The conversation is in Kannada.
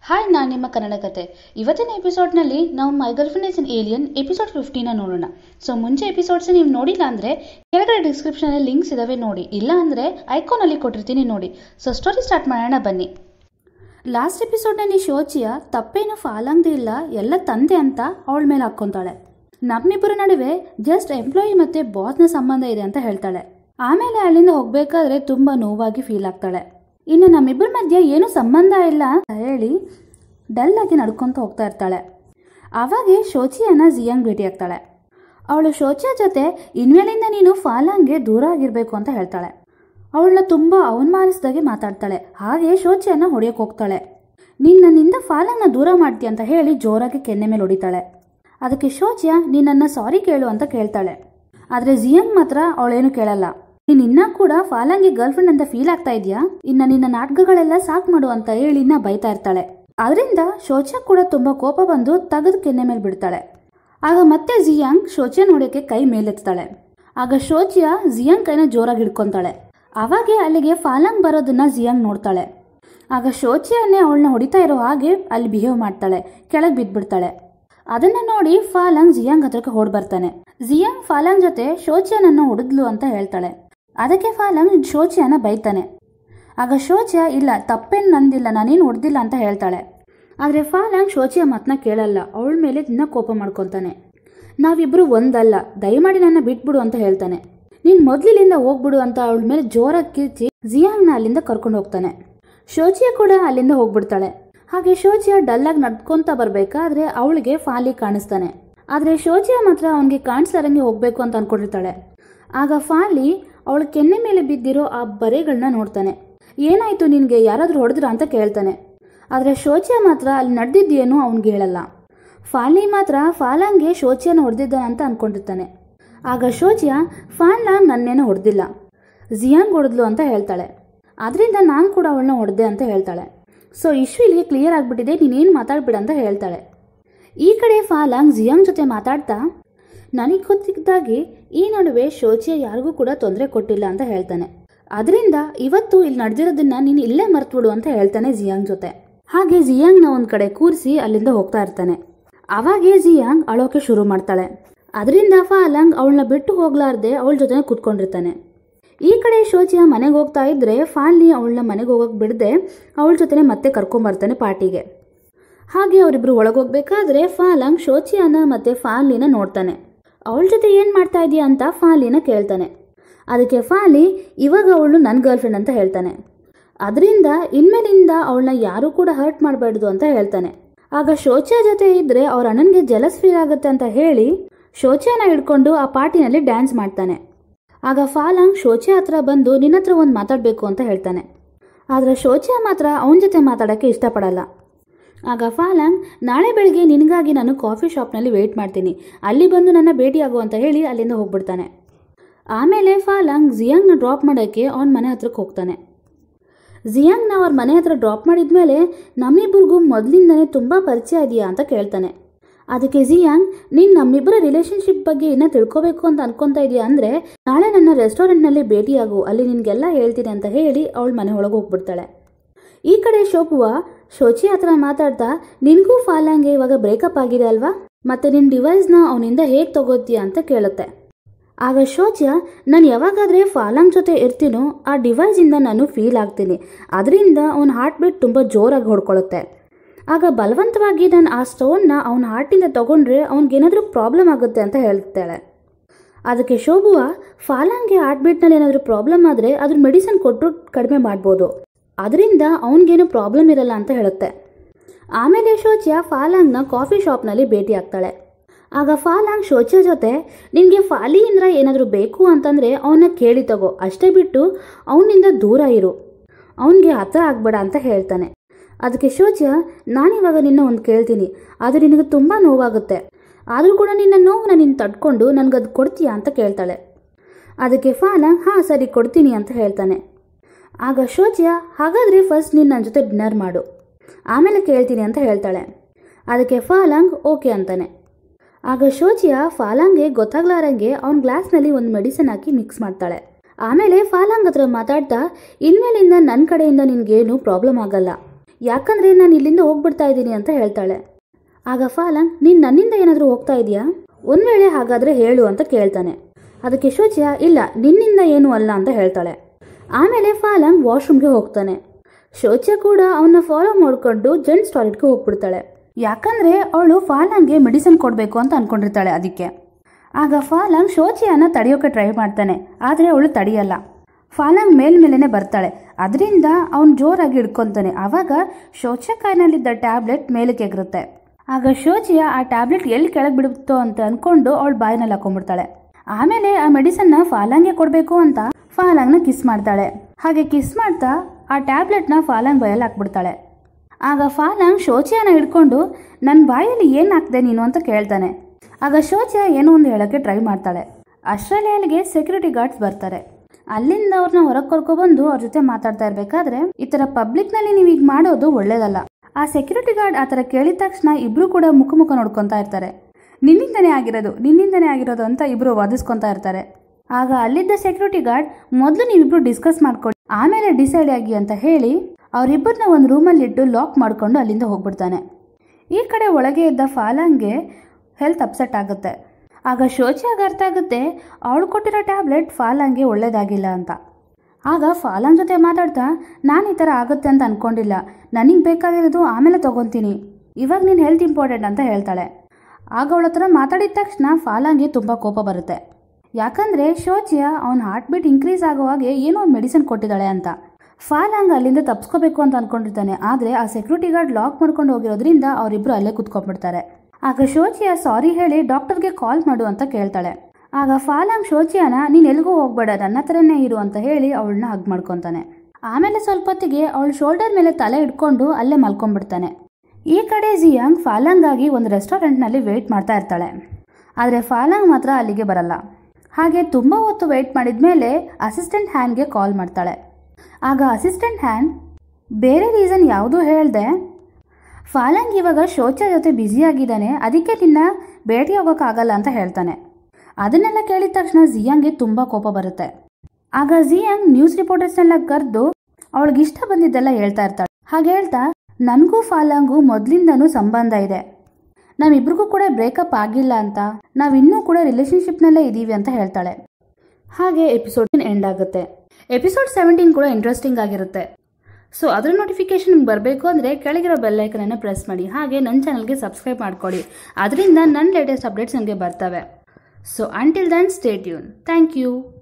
ಹಾಯ್ ನಾನು ನಿಮ್ಮ ಕನ್ನಡ ಕತೆ ಇವತ್ತಿನ ಎಪಿಸೋಡ್ನಲ್ಲಿ ನಾವು my girlfriend is in alien episode fifteen ನೋಡೋಣ ಸೊ ಮುಂಚೆ ಎಪಿಸೋಡ್ಸ್ ನೀವು ನೋಡಿಲ್ಲ ಅಂದರೆ ಕೆಳಗಡೆ ಡಿಸ್ಕ್ರಿಪ್ಷನಲ್ಲಿ ಲಿಂಕ್ಸ್ ಇದಾವೆ ನೋಡಿ ಇಲ್ಲ ಅಂದರೆ ಐಕಾನಲ್ಲಿ ಕೊಟ್ಟಿರ್ತೀನಿ ನೋಡಿ ಸೊ ಸ್ಟೋರಿ ಸ್ಟಾರ್ಟ್ ಮಾಡೋಣ ಬನ್ನಿ ಲಾಸ್ಟ್ ಎಪಿಸೋಡ್ನಲ್ಲಿ ಶೋಚಿಯ ತಪ್ಪೇನು ಫಾಲಂಗ್ದೇ ಇಲ್ಲ ಎಲ್ಲ ತಂದೆ ಅಂತ ಅವಳ ಮೇಲೆ ಹಾಕ್ಕೊಂತಾಳೆ ನಮ್ಮಿಬ್ಬರ ನಡುವೆ ಜಸ್ಟ್ ಎಂಪ್ಲಾಯಿ ಮತ್ತೆ ಬಾಸ್ನ ಸಂಬಂಧ ಇದೆ ಅಂತ ಹೇಳ್ತಾಳೆ ಆಮೇಲೆ ಅಲ್ಲಿಂದ ಹೋಗ್ಬೇಕಾದ್ರೆ ತುಂಬಾ ನೋವಾಗಿ ಫೀಲ್ ಆಗ್ತಾಳೆ ಇನ್ನು ನಮ್ಮಿಬ್ಬರ ಮಧ್ಯೆ ಏನು ಸಂಬಂಧ ಇಲ್ಲ ಅಂತ ಹೇಳಿ ಡಲ್ ಆಗಿ ನಡ್ಕೊಂತ ಹೋಗ್ತಾ ಇರ್ತಾಳೆ ಅವಾಗೆ ಶೋಚಿಯನ್ನ ಜಿಯಾಂಗ್ ಭೇಟಿ ಆಗ್ತಾಳೆ ಅವಳು ಶೋಚಿಯ ಜೊತೆ ಇನ್ಮೇಲಿಂದ ನೀನು ಫಾಲಾಂಗ್ಗೆ ದೂರ ಆಗಿರ್ಬೇಕು ಅಂತ ಹೇಳ್ತಾಳೆ ಅವಳನ್ನ ತುಂಬಾ ಅವಮಾನಿಸಿದಾಗೆ ಮಾತಾಡ್ತಾಳೆ ಹಾಗೆ ಶೋಚಿಯನ್ನ ಹೊಡೆಯಕ್ಕೆ ಹೋಗ್ತಾಳೆ ನೀನ್ ನನ್ನಿಂದ ಫಾಲಂಗ್ನ ದೂರ ಮಾಡ್ತೀಯ ಅಂತ ಹೇಳಿ ಜೋರಾಗಿ ಕೆನ್ನೆ ಮೇಲೆ ಹೊಡಿತಾಳೆ ಅದಕ್ಕೆ ಶೋಚಿಯ ನೀನನ್ನ ಸಾರಿ ಕೇಳು ಅಂತ ಕೇಳ್ತಾಳೆ ಆದ್ರೆ ಜಿಯಾಂಗ್ ಮಾತ್ರ ಅವಳೇನು ಕೇಳಲ್ಲ ನೀನ್ ಇನ್ನ ಕೂಡ ಫಾಲಂಗಿ ಗರ್ಲ್ ಫ್ರೆಂಡ್ ಅಂತ ಫೀಲ್ ಆಗ್ತಾ ಇದೆಯಾ ಇನ್ನ ನಿನ್ನ ನಾಟಕಗಳೆಲ್ಲ ಸಾಕ್ ಮಾಡು ಅಂತ ಹೇಳಿ ಇನ್ನ ಬೈತಾ ಇರ್ತಾಳೆ ಅದರಿಂದ ಶೋಚ ಕೂಡ ತುಂಬಾ ಕೋಪ ಬಂದು ತೆಗೆದು ಕೆನ್ನೆ ಮೇಲೆ ಬಿಡ್ತಾಳೆ ಆಗ ಮತ್ತೆ ಜಿಯಾಂಗ್ ಶೋಚಿಯ ನೋಡೋಕೆ ಕೈ ಮೇಲೆತ್ತಾಳೆ ಆಗ ಶೋಚಿಯ ಜಿಯಾಂಗ್ ಕೈನ ಜೋರಾಗಿ ಹಿಡ್ಕೊಂತಾಳೆ ಅವಾಗೆ ಅಲ್ಲಿಗೆ ಫಾಲಂಗ್ ಬರೋದನ್ನ ಜಿಯಾಂಗ್ ನೋಡ್ತಾಳೆ ಆಗ ಶೋಚಿಯನ್ನೇ ಅವಳನ್ನ ಹೊಡಿತಾ ಇರೋ ಹಾಗೆ ಅಲ್ಲಿ ಬಿಹೇವ್ ಮಾಡ್ತಾಳೆ ಕೆಳಗೆ ಬಿದ್ಬಿಡ್ತಾಳೆ ಅದನ್ನ ನೋಡಿ ಫಾಲಂಗ್ ಜಿಯಾಂಗ್ ಹತ್ರಕ್ಕೆ ಹೊಡ್ ಬರ್ತಾನೆ ಜಿಯಾಂಗ್ ಫಾಲಂಗ್ ಜೊತೆ ಶೋಚಿಯನನ್ನ ಹೊಡೆದ್ಲು ಅಂತ ಹೇಳ್ತಾಳೆ ಅದಕ್ಕೆ ಫಾಲಂಗ್ ಶೋಚಿಯನ ಬೈತಾನೆ ಆಗ ಶೋಚಿಯ ಇಲ್ಲ ತಪ್ಪೇನು ನಂದಿಲ್ಲ ನಾನೇನು ಹೊಡೆದಿಲ್ಲ ಅಂತ ಹೇಳ್ತಾಳೆ ಆದರೆ ಫಾಲಂಗ್ ಶೋಚಿಯ ಮಾತನ್ನ ಕೇಳಲ್ಲ ಅವಳ ಮೇಲೆ ದಿನ ಕೋಪ ಮಾಡ್ಕೊತಾನೆ ನಾವಿಬ್ರು ಒಂದಲ್ಲ ದಯಮಾಡಿ ನನ್ನ ಬಿಟ್ಬಿಡು ಅಂತ ಹೇಳ್ತಾನೆ ನೀನ್ ಮೊದ್ಲಿಲಿಂದ ಹೋಗ್ಬಿಡು ಅಂತ ಅವಳ ಮೇಲೆ ಜೋರಾಗಿ ಕಿರ್ಚಿ ಜಿಯಾಂಗ್ನ ಅಲ್ಲಿಂದ ಕರ್ಕೊಂಡು ಹೋಗ್ತಾನೆ ಶೋಚಿಯ ಕೂಡ ಅಲ್ಲಿಂದ ಹೋಗ್ಬಿಡ್ತಾಳೆ ಹಾಗೆ ಶೋಚಿಯ ಡಲ್ಲಾಗಿ ನಡ್ಕೊಂತ ಬರ್ಬೇಕಾದ್ರೆ ಅವಳಿಗೆ ಫಾಲಿ ಕಾಣಿಸ್ತಾನೆ ಆದ್ರೆ ಶೋಚಿಯ ಮಾತ್ರ ಅವನಿಗೆ ಕಾಣಿಸ್ಲಾರಂಗೆ ಹೋಗ್ಬೇಕು ಅಂತ ಅನ್ಕೊಂಡಿರ್ತಾಳೆ ಆಗ ಫಾಲಿ ಅವಳ ಕೆನ್ನೆ ಮೇಲೆ ಬಿದ್ದಿರೋ ಆ ಬರೆಗಳನ್ನ ನೋಡ್ತಾನೆ ಏನಾಯ್ತು ನಿನ್ಗೆ ಯಾರಾದ್ರೂ ಹೊಡೆದ್ರ ಅಂತ ಕೇಳ್ತಾನೆ ಆದ್ರೆ ಶೋಚಿಯ ಮಾತ್ರ ಅಲ್ಲಿ ನಡೆದಿದ್ದೇನು ಅವನಿಗೆ ಹೇಳಲ್ಲ ಫಾಲಿ ಮಾತ್ರ ಫಾಲಾಂಗೆ ಶೋಚಿಯನ ಹೊಡೆದಿದ್ದಾನೆ ಅಂತ ಅನ್ಕೊಂಡಿರ್ತಾನೆ ಆಗ ಶೋಚಿಯ ಫಾಲಾಂಗ್ ನನ್ನೇನು ಹೊಡೆದಿಲ್ಲ ಜಿಯಾಂಗ್ ಹೊಡೆದ್ಲು ಅಂತ ಹೇಳ್ತಾಳೆ ಅದರಿಂದ ನಾನು ಕೂಡ ಅವಳನ್ನ ಹೊಡೆದೆ ಅಂತ ಹೇಳ್ತಾಳೆ ಸೊ ಇಶ್ಯೂ ಇಲ್ಲಿಗೆ ಕ್ಲಿಯರ್ ಆಗಿಬಿಟ್ಟಿದೆ ನೀನೇನು ಮಾತಾಡ್ಬಿಡ ಅಂತ ಹೇಳ್ತಾಳೆ ಈ ಕಡೆ ಫಾಲಾಂಗ್ ಜಿಯಾಂಗ್ ಜೊತೆ ಮಾತಾಡ್ತಾ ನನಗೆ ಗೊತ್ತಿದ್ದಾಗೆ ಈ ನಡುವೆ ಶೋಚಿಯ ಯಾರಿಗೂ ಕೂಡ ತೊಂದರೆ ಕೊಟ್ಟಿಲ್ಲ ಅಂತ ಹೇಳ್ತಾನೆ ಅದರಿಂದ ಇವತ್ತು ಇಲ್ಲಿ ನಡೆದಿರೋದನ್ನ ನೀನು ಇಲ್ಲೇ ಮರ್ತ್ಬಿಡು ಅಂತ ಹೇಳ್ತಾನೆ ಜಿಯಾಂಗ್ ಜೊತೆ ಹಾಗೆ ಜಿಯಾಂಗ್ನ ಒಂದ್ ಕಡೆ ಕೂರಿಸಿ ಅಲ್ಲಿಂದ ಹೋಗ್ತಾ ಇರ್ತಾನೆ ಅವಾಗೆ ಜಿಯಾಂಗ್ ಅಳೋಕೆ ಶುರು ಮಾಡ್ತಾಳೆ ಅದರಿಂದ ಫಾಲಂಗ್ ಅವಳನ್ನ ಬಿಟ್ಟು ಹೋಗ್ಲಾರ್ದೆ ಅವಳ ಜೊತೆ ಕುತ್ಕೊಂಡಿರ್ತಾನೆ ಈ ಕಡೆ ಶೋಚಿಯ ಮನೆಗೆ ಹೋಗ್ತಾ ಇದ್ರೆ ಫಾಲ್ನಿ ಅವಳನ್ನ ಮನೆಗೆ ಹೋಗಕ್ಕೆ ಬಿಡದೆ ಅವಳ ಜೊತೆ ಮತ್ತೆ ಕರ್ಕೊಂಬರ್ತಾನೆ ಪಾರ್ಟಿಗೆ ಹಾಗೆ ಅವರಿಬ್ರು ಒಳಗೋಗ್ಬೇಕಾದ್ರೆ ಫಾಲಂಗ್ ಶೋಚಿಯನ ಮತ್ತೆ ಫಾಲಿನ ನೋಡ್ತಾನೆ ಅವಳ ಜೊತೆ ಏನು ಮಾಡ್ತಾ ಇದೀಯ ಅಂತ ಫಾಲಿನ ಕೇಳ್ತಾನೆ ಅದಕ್ಕೆ ಫಾಲಿ ಇವಾಗ ಅವಳು ನನ್ನ ಗರ್ಲ್ ಫ್ರೆಂಡ್ ಅಂತ ಹೇಳ್ತಾನೆ ಅದರಿಂದ ಇನ್ಮೇಲಿಂದ ಅವಳನ್ನ ಯಾರೂ ಕೂಡ ಹರ್ಟ್ ಮಾಡಬಾರ್ದು ಅಂತ ಹೇಳ್ತಾನೆ ಆಗ ಶೋಚಿಯ ಜೊತೆ ಇದ್ರೆ ಅವ್ರ ಅಣ್ಣನಿಗೆ ಜಲಸ್ ಫೀಲ್ ಆಗುತ್ತೆ ಅಂತ ಹೇಳಿ ಶೋಚಿಯನ ಹಿಡ್ಕೊಂಡು ಆ ಪಾರ್ಟಿನಲ್ಲಿ ಡ್ಯಾನ್ಸ್ ಮಾಡ್ತಾನೆ ಆಗ ಫಾಲಂಗ್ ಶೋಚಿಯ ಹತ್ರ ಬಂದು ನಿನ್ನ ಹತ್ರ ಒಂದು ಮಾತಾಡಬೇಕು ಅಂತ ಹೇಳ್ತಾನೆ ಆದರೆ ಶೋಚಿಯ ಮಾತ್ರ ಅವನ ಜೊತೆ ಮಾತಾಡೋಕ್ಕೆ ಇಷ್ಟಪಡಲ್ಲ ಆಗ ಫಾಲಂಗ್ ನಾಳೆ ಬೆಳಿಗ್ಗೆ ನಿನಗಾಗಿ ನಾನು ಕಾಫಿ ಶಾಪ್ನಲ್ಲಿ ವೆಯ್ಟ್ ಮಾಡ್ತೀನಿ ಅಲ್ಲಿ ಬಂದು ನನ್ನ ಭೇಟಿಯಾಗು ಅಂತ ಹೇಳಿ ಅಲ್ಲಿಂದ ಹೋಗ್ಬಿಡ್ತಾನೆ ಆಮೇಲೆ ಫಾಲಂಗ್ ಜಿಯಾಂಗ್ನ ಡ್ರಾಪ್ ಮಾಡೋಕ್ಕೆ ಅವನ ಮನೆ ಹತ್ರಕ್ಕೆ ಹೋಗ್ತಾನೆ ಜಿಯಾಂಗ್ನ ಅವ್ರ ಮನೆ ಹತ್ರ ಡ್ರಾಪ್ ಮಾಡಿದ್ಮೇಲೆ ನಮ್ಮಿಬ್ಬರಿಗೂ ಮೊದಲಿಂದನೇ ತುಂಬ ಪರಿಚಯ ಇದೆಯಾ ಅಂತ ಕೇಳ್ತಾನೆ ಅದಕ್ಕೆ ಜಿಯಾಂಗ್ ನೀನು ನಮ್ಮಿಬ್ಬರ ರಿಲೇಶನ್ಶಿಪ್ ಬಗ್ಗೆ ಇನ್ನೂ ತಿಳ್ಕೊಬೇಕು ಅಂತ ಅನ್ಕೊಂತ ಇದೆಯಾ ಅಂದರೆ ನಾಳೆ ನನ್ನ ರೆಸ್ಟೋರೆಂಟ್ನಲ್ಲಿ ಭೇಟಿಯಾಗು ಅಲ್ಲಿ ನಿನಗೆಲ್ಲ ಹೇಳ್ತೀನಿ ಅಂತ ಹೇಳಿ ಅವಳ ಮನೆ ಒಳಗೆ ಹೋಗ್ಬಿಡ್ತಾಳೆ ಈ ಕಡೆ ಶೋಭುವ ಶೋಚಿ ಹತ್ರ ಮಾತಾಡ್ತಾ ನಿನಗೂ ಫಾಲಾಂಗೆ ಇವಾಗ ಬ್ರೇಕಪ್ ಆಗಿದೆ ಅಲ್ವಾ ಮತ್ತೆ ನಿನ್ನ ಡಿವೈಸ್ನ ಅವನಿಂದ ಹೇಗೆ ತಗೋತೀಯ ಅಂತ ಕೇಳುತ್ತೆ ಆಗ ಶೋಚ್ಯ ನಾನು ಯಾವಾಗಾದರೆ ಫಾಲಾಂಗ್ ಜೊತೆ ಇರ್ತೀನೋ ಆ ಡಿವೈಸಿಂದ ನಾನು ಫೀಲ್ ಆಗ್ತೀನಿ ಅದರಿಂದ ಅವನ ಹಾರ್ಟ್ ಬೀಟ್ ತುಂಬ ಜೋರಾಗಿ ಹೊಡ್ಕೊಳ್ಳುತ್ತೆ ಆಗ ಬಲವಂತವಾಗಿ ನಾನು ಆ ಸ್ಟೋನ್ನ ಅವನ ಹಾರ್ಟಿಂದ ತಗೊಂಡ್ರೆ ಅವ್ನಿಗೇನಾದರೂ ಪ್ರಾಬ್ಲಮ್ ಆಗುತ್ತೆ ಅಂತ ಹೇಳ್ತಾಳೆ ಅದಕ್ಕೆ ಶೋಭುವ ಫಾಲಾಂಗ್ಗೆ ಹಾರ್ಟ್ ಬೀಟ್ನಲ್ಲಿ ಏನಾದರೂ ಪ್ರಾಬ್ಲಮ್ ಆದರೆ ಅದ್ರ ಮೆಡಿಸಿನ್ ಕೊಟ್ಟು ಕಡಿಮೆ ಮಾಡ್ಬೋದು ಅದರಿಂದ ಅವನಿಗೇನು ಪ್ರಾಬ್ಲಮ್ ಇರಲ್ಲ ಅಂತ ಹೇಳುತ್ತೆ ಆಮೇಲೆ ಶೋಚ್ಯ ಫಾಲಾಂಗ್ನ ಕಾಫಿ ಶಾಪ್ನಲ್ಲಿ ಭೇಟಿ ಆಗ್ತಾಳೆ ಆಗ ಫಾಲಾಂಗ್ ಶೋಚ್ಯ ಜೊತೆ ನಿನಗೆ ಫಾಲಿಯಿಂದ ಏನಾದರೂ ಬೇಕು ಅಂತಂದರೆ ಅವನ್ನ ಕೇಳಿ ತಗೋ ಅಷ್ಟೇ ಬಿಟ್ಟು ಅವನಿಂದ ದೂರ ಇರು ಅವನಿಗೆ ಹತ್ರ ಆಗಬೇಡ ಅಂತ ಹೇಳ್ತಾನೆ ಅದಕ್ಕೆ ಶೋಚ್ಯ ನಾನಿವಾಗ ನಿನ್ನ ಒಂದು ಕೇಳ್ತೀನಿ ಅದು ನಿನಗೆ ತುಂಬ ನೋವಾಗುತ್ತೆ ಆದರೂ ಕೂಡ ನಿನ್ನ ನೋವನ್ನ ನೀನು ತಡ್ಕೊಂಡು ನನಗದು ಕೊಡ್ತೀಯಾ ಅಂತ ಕೇಳ್ತಾಳೆ ಅದಕ್ಕೆ ಫಾಲಾಂಗ್ ಹಾಂ ಸರಿ ಕೊಡ್ತೀನಿ ಅಂತ ಹೇಳ್ತಾನೆ ಆಗ ಶೋಚ್ಯ ಹಾಗಾದರೆ ಫಸ್ಟ್ ನೀನು ನನ್ನ ಜೊತೆ ಡಿನ್ನರ್ ಮಾಡು ಆಮೇಲೆ ಕೇಳ್ತೀನಿ ಅಂತ ಹೇಳ್ತಾಳೆ ಅದಕ್ಕೆ ಫಾಲಾಂಗ್ ಓಕೆ ಅಂತಾನೆ ಆಗ ಶೋಚಿಯ ಫಾಲಾಂಗ್ಗೆ ಗೊತ್ತಾಗ್ಲಾರಂಗೆ ಅವನ ಗ್ಲಾಸ್ನಲ್ಲಿ ಒಂದು ಮೆಡಿಸಿನ್ ಹಾಕಿ ಮಿಕ್ಸ್ ಮಾಡ್ತಾಳೆ ಆಮೇಲೆ ಫಾಲಾಂಗ್ ಹತ್ರ ಮಾತಾಡ್ತಾ ಇನ್ಮೇಲಿಂದ ನನ್ನ ಕಡೆಯಿಂದ ನಿನ್ಗೇನು ಪ್ರಾಬ್ಲಮ್ ಆಗಲ್ಲ ಯಾಕಂದ್ರೆ ನಾನು ಇಲ್ಲಿಂದ ಹೋಗ್ಬಿಡ್ತಾ ಇದ್ದೀನಿ ಅಂತ ಹೇಳ್ತಾಳೆ ಆಗ ಫಾಲಂಗ್ ನೀನು ನನ್ನಿಂದ ಏನಾದರೂ ಹೋಗ್ತಾ ಇದೆಯಾ ಒಂದು ವೇಳೆ ಹಾಗಾದರೆ ಹೇಳು ಅಂತ ಕೇಳ್ತಾನೆ ಅದಕ್ಕೆ ಶೋಚಿಯ ಇಲ್ಲ ನಿನ್ನಿಂದ ಏನೂ ಅಲ್ಲ ಅಂತ ಹೇಳ್ತಾಳೆ ಆಮೇಲೆ ಫಾಲಂಗ್ ವಾಶ್ರೂಮ್ಗೆ ಹೋಗ್ತಾನೆ ಶೋಚಿಯ ಕೂಡ ಅವನ್ನ ಫಾಲೋ ಮಾಡಿಕೊಂಡು ಜೆಂಟ್ಸ್ ಟಾಯ್ಲೆಟ್ಗೆ ಹೋಗ್ಬಿಡ್ತಾಳೆ ಯಾಕಂದ್ರೆ ಅವಳು ಫಾಲಂಗ್ಗೆ ಮೆಡಿಸಿನ್ ಕೊಡಬೇಕು ಅಂತ ಅನ್ಕೊಂಡಿರ್ತಾಳೆ ಅದಕ್ಕೆ ಆಗ ಫಾಲಂಗ್ ಶೋಚಿಯನ್ನ ತಡೆಯೋಕೆ ಟ್ರೈ ಮಾಡ್ತಾನೆ ಆದರೆ ಅವಳು ತಡೆಯಲ್ಲ ಫಾಲಂಗ್ ಮೇಲ್ಮೇಲೆನೆ ಬರ್ತಾಳೆ ಅದರಿಂದ ಅವನು ಜೋರಾಗಿ ಹಿಡ್ಕೊತಾನೆ ಆವಾಗ ಶೌಚಕಾಯಿನಲ್ಲಿದ್ದ ಟ್ಯಾಬ್ಲೆಟ್ ಮೇಲಕ್ಕೆ ಎಗರುತ್ತೆ ಆಗ ಶೋಚಿಯ ಆ ಟ್ಯಾಬ್ಲೆಟ್ ಎಲ್ಲಿ ಕೆಳಗೆ ಬಿಡುತ್ತೋ ಅಂತ ಅನ್ಕೊಂಡು ಅವಳು ಬಾಯಿನಲ್ಲಿ ಹಾಕೊಂಡ್ಬಿಡ್ತಾಳೆ ಆಮೇಲೆ ಆ ಮೆಡಿಸನ್ನ ಫಾಲಂಗ್ಗೆ ಕೊಡಬೇಕು ಅಂತ ಫಾಲಂಗ್ನ ಕಿಸ್ ಮಾಡ್ತಾಳೆ ಹಾಗೆ ಕಿಸ್ ಮಾಡ್ತಾ ಆ ಟ್ಯಾಬ್ಲೆಟ್ನ ಫಾಲಂಗ್ ಬಾಯಲ್ಲಿ ಹಾಕ್ಬಿಡ್ತಾಳೆ ಆಗ ಫಾಲಂಗ್ ಶೋಚಿಯನ್ನ ಹಿಡ್ಕೊಂಡು ನನ್ನ ಬಾಯಲ್ಲಿ ಏನು ಹಾಕ್ದೆ ನೀನು ಅಂತ ಕೇಳ್ತಾನೆ ಆಗ ಶೋಚಿಯ ಏನೋ ಒಂದು ಹೇಳೋಕ್ಕೆ ಟ್ರೈ ಮಾಡ್ತಾಳೆ ಅಷ್ಟರಲ್ಲಿ ಅಲ್ಲಿಗೆ ಸೆಕ್ಯೂರಿಟಿ ಗಾರ್ಡ್ಸ್ ಬರ್ತಾರೆ ಅಲ್ಲಿಂದ ಅವ್ರನ್ನ ಹೊರಗೆ ಕರ್ಕೊಬಂದು ಅವ್ರ ಜೊತೆ ಮಾತಾಡ್ತಾ ಇರ್ಬೇಕಾದ್ರೆ ಈ ಥರ ಪಬ್ಲಿಕ್ನಲ್ಲಿ ನೀವು ಈಗ ಮಾಡೋದು ಒಳ್ಳೇದಲ್ಲ ಆ ಸೆಕ್ಯೂರಿಟಿ ಗಾರ್ಡ್ ಆ ಥರ ಕೇಳಿದ ತಕ್ಷಣ ಇಬ್ರು ಕೂಡ ಮುಖ ಮುಖ ನೋಡ್ಕೊತಾ ಇರ್ತಾರೆ ನಿನ್ನಿಂದನೇ ಆಗಿರೋದು ನಿನ್ನಿಂದನೇ ಆಗಿರೋದು ಅಂತ ಇಬ್ರು ವಾದಿಸ್ಕೊತಾ ಇರ್ತಾರೆ ಆಗ ಅಲ್ಲಿದ್ದ ಸೆಕ್ಯೂರಿಟಿ ಗಾರ್ಡ್ ಮೊದಲು ನೀವಿಬ್ರು ಡಿಸ್ಕಸ್ ಮಾಡ್ಕೊಳ್ಳಿ ಆಮೇಲೆ ಡಿಸೈಡ್ ಆಗಿ ಅಂತ ಹೇಳಿ ಅವರಿಬ್ಬರನ್ನ ಒಂದು ರೂಮಲ್ಲಿ ಇಟ್ಟು ಲಾಕ್ ಮಾಡಿಕೊಂಡು ಅಲ್ಲಿಂದ ಹೋಗ್ಬಿಡ್ತಾನೆ ಈ ಕಡೆ ಒಳಗೆ ಇದ್ದ ಫಾಲಂಗ್ಗೆ ಹೆಲ್ತ್ ಅಪ್ಸೆಟ್ ಆಗುತ್ತೆ ಆಗ ಶೋಚಿಯಾಗ ಅರ್ಥ ಆಗುತ್ತೆ ಅವಳು ಕೊಟ್ಟಿರೋ ಟ್ಯಾಬ್ಲೆಟ್ ಫಾಲಂಗೆ ಒಳ್ಳೇದಾಗಿಲ್ಲ ಅಂತ ಆಗ ಫಾಲನ್ ಜೊತೆ ಮಾತಾಡ್ತಾ ನಾನು ಈ ಥರ ಆಗುತ್ತೆ ಅಂತ ಅನ್ಕೊಂಡಿಲ್ಲ ನನಗೆ ಬೇಕಾಗಿರೋದು ಆಮೇಲೆ ತಗೊತೀನಿ ಇವಾಗ ನೀನು ಹೆಲ್ತ್ ಇಂಪಾರ್ಟೆಂಟ್ ಅಂತ ಹೇಳ್ತಾಳೆ ಆಗ ಅವಳ ಹತ್ರ ಮಾತಾಡಿದ ತಕ್ಷಣ ಫಾಲಂಗೆ ತುಂಬ ಕೋಪ ಬರುತ್ತೆ ಯಾಕಂದರೆ ಶೋಚಿಯ ಅವನ ಹಾರ್ಟ್ ಬೀಟ್ ಇನ್ಕ್ರೀಸ್ ಆಗುವಾಗೆ ಏನೋ ಒಂದು ಮೆಡಿಸಿನ್ ಕೊಟ್ಟಿದ್ದಾಳೆ ಅಂತ ಫಾಲಂಗ್ ಅಲ್ಲಿಂದ ತಪ್ಸ್ಕೋಬೇಕು ಅಂತ ಅನ್ಕೊಂಡಿರ್ತಾನೆ ಆದರೆ ಆ ಸೆಕ್ಯೂರಿಟಿ ಗಾರ್ಡ್ ಲಾಕ್ ಮಾಡ್ಕೊಂಡು ಹೋಗಿರೋದ್ರಿಂದ ಅವರಿಬ್ರು ಅಲ್ಲೇ ಕುತ್ಕೊಂಡ್ಬಿಡ್ತಾರೆ ಆಗ ಶೋಚಿಯ ಸಾರಿ ಹೇಳಿ ಡಾಕ್ಟರ್ಗೆ ಕಾಲ್ ಮಾಡು ಅಂತ ಕೇಳ್ತಾಳೆ ಆಗ ಫಾಲಂಗ್ ಶೋಚಿಯನ ನೀನು ಎಲ್ಗೂ ಹೋಗ್ಬೇಡ ನನ್ನ ಹತ್ರನೇ ಇರು ಅಂತ ಹೇಳಿ ಅವಳನ್ನ ಹಗ್ ಮಾಡ್ಕೊತಾನೆ ಆಮೇಲೆ ಸ್ವಲ್ಪ ಹೊತ್ತಿಗೆ ಅವಳ ಶೋಲ್ಡರ್ ಮೇಲೆ ತಲೆ ಇಟ್ಕೊಂಡು ಅಲ್ಲೇ ಮಲ್ಕೊಂಡ್ಬಿಡ್ತಾನೆ ಈ ಕಡೆ ಜಿಯಾಂಗ್ ಫಾಲಂಗ್ ಆಗಿ ಒಂದು ರೆಸ್ಟೋರೆಂಟ್ನಲ್ಲಿ ವೆಯ್ಟ್ ಮಾಡ್ತಾ ಇರ್ತಾಳೆ ಆದರೆ ಫಾಲಂಗ್ ಮಾತ್ರ ಅಲ್ಲಿಗೆ ಬರಲ್ಲ ಹಾಗೆ ತುಂಬ ಹೊತ್ತು ವೆಯ್ಟ್ ಮಾಡಿದ ಮೇಲೆ ಅಸಿಸ್ಟೆಂಟ್ ಹ್ಯಾನ್ಗೆ ಕಾಲ್ ಮಾಡ್ತಾಳೆ ಆಗ ಅಸಿಸ್ಟೆಂಟ್ ಹ್ಯಾನ್ ಬೇರೆ ರೀಸನ್ ಯಾವುದೂ ಹೇಳ್ದೆ ಫಾಲಂಗ್ ಇವಾಗ ಶೋಚ ಜೊತೆ ಬ್ಯುಸಿಯಾಗಿದ್ದಾನೆ ಅದಕ್ಕೆ ನಿನ್ನ ಭೇಟಿ ಹೋಗೋಕ್ಕಾಗಲ್ಲ ಅಂತ ಹೇಳ್ತಾನೆ ಅದನ್ನೆಲ್ಲ ಕೇಳಿದ ತಕ್ಷಣ ಜಿಯಾಂಗ್ಗೆ ತುಂಬ ಕೋಪ ಬರುತ್ತೆ ಆಗ ಜಿಯಾಂಗ್ ನ್ಯೂಸ್ ರಿಪೋರ್ಟರ್ಸ್ನೆಲ್ಲ ಕರೆದು ಅವಳಿಗೆ ಇಷ್ಟ ಬಂದಿದ್ದೆಲ್ಲ ಹೇಳ್ತಾ ಇರ್ತಾಳೆ ಹಾಗೆ ಹೇಳ್ತಾ ನನಗೂ ಫಾಲಂಗೂ ಮೊದಲಿಂದನೂ ಸಂಬಂಧ ಇದೆ ನಮ್ಮಿಬ್ರಿಗೂ ಕೂಡ ಬ್ರೇಕಪ್ ಆಗಿಲ್ಲ ಅಂತ ನಾವಿನ್ನೂ ಕೂಡ ರಿಲೇಶನ್ಶಿಪ್ನಲ್ಲೇ ಇದ್ದೀವಿ ಅಂತ ಹೇಳ್ತಾಳೆ ಹಾಗೆ ಎಪಿಸೋಡ್ ಎಂಡ್ ಆಗುತ್ತೆ ಎಪಿಸೋಡ್ ಸೆವೆಂಟೀನ್ ಕೂಡ ಇಂಟ್ರೆಸ್ಟಿಂಗ್ ಆಗಿರುತ್ತೆ ಸೊ ಅದ್ರ ನೋಟಿಫಿಕೇಶನ್ ನಿಮ್ಗೆ ಬರಬೇಕು ಅಂದರೆ ಕೆಳಗಿರೋ ಬೆಲ್ಲೈಕನನ್ನು ಪ್ರೆಸ್ ಮಾಡಿ ಹಾಗೆ ನನ್ನ ಚಾನಲ್ಗೆ ಸಬ್ಸ್ಕ್ರೈಬ್ ಮಾಡ್ಕೊಳ್ಳಿ ಅದರಿಂದ ನನ್ನ ಲೇಟೆಸ್ಟ್ ಅಪ್ಡೇಟ್ಸ್ ನನಗೆ ಬರ್ತವೆ so until then stay tune thank you